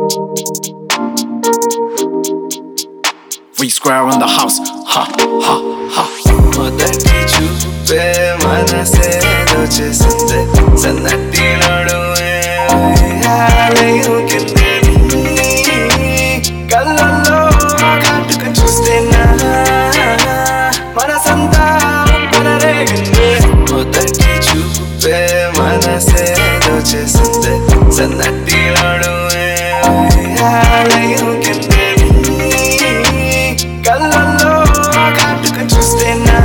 We square on the house. Ha ha ha. మొదటి చూపే మనసే దోచేసిందే సన్నట్టి నడుమే ఉయ్యాలయం కిందని కళ్ళల్లో కాటుక చూస్తే నా మనసంతా మనరేగిందే మొదటి చూపే మనసే దోచేసిందే సన్నట్టి నడుమే ఉయ్యాలయం కిందని కళ్ళల్లో కాటుక చూస్తే నా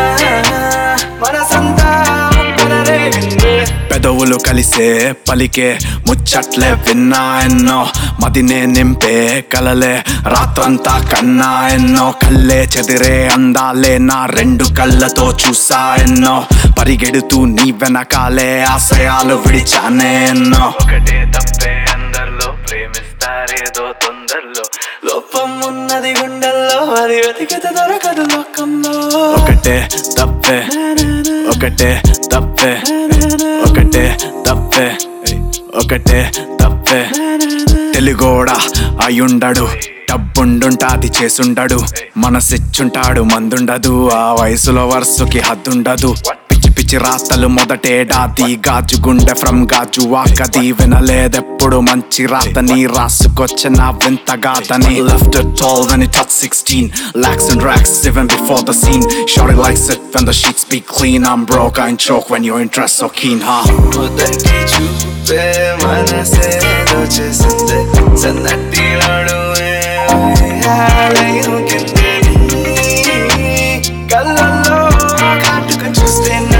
మనసంతా మనరేగిందే పెదవులు కలిసే పలికే ముచ్చట్లే విన్నా ఎన్నో మదినే నింపే కలలే రాత్రంతా కన్నా ఎన్నో కళ్ళే చెదిరే అందాలే నా రెండు కళ్ళతో చూసా ఎన్నో పరిగెడుతూ నీ వెనకాలే ఆశయాలు విడిచానే ఎన్నో ఒకటే తప్పే అందరిలో ప్రేమిస్తారేదో తొందరలో లోపం ఉన్నది గుండెల్లో అది వెతికితే దొరకదు లోకంలో ఒకటే తప్పే ఒకటే తప్పే ఒకటే తప్పే ఒకటే తప్పే తెలుగోడా అయ్యుండడు డబ్బుండుంటాది చేసుండడు మనసిచ్చుంటాడు మందుండదు ఆ వయసులో వరుసకి హద్దుండదు పిచ్చి పిచ్చి రాతలు మొదటేడాది గాజు గుండె ఫ్రమ్ గాజు వాకది వినలేదెప్పుడు మంచి రాతని రాసుకొచ్చిన వింతగాదని left tall when it touched 16 Lax and racks even before the scene Shorty likes it when the sheets be clean I'm broke, I ain't choke when your interest so keen, huh? మొదటి చూపే మనసే దోచేసిందే సన్నట్టి నడుమే ఉయ్యాలయం కిందని కళ్ళల్లో కాటుక చూస్తే నా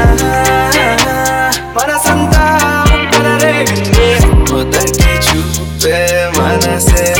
మనసంతా మనరేగిందే మొదటి చూపే మనసే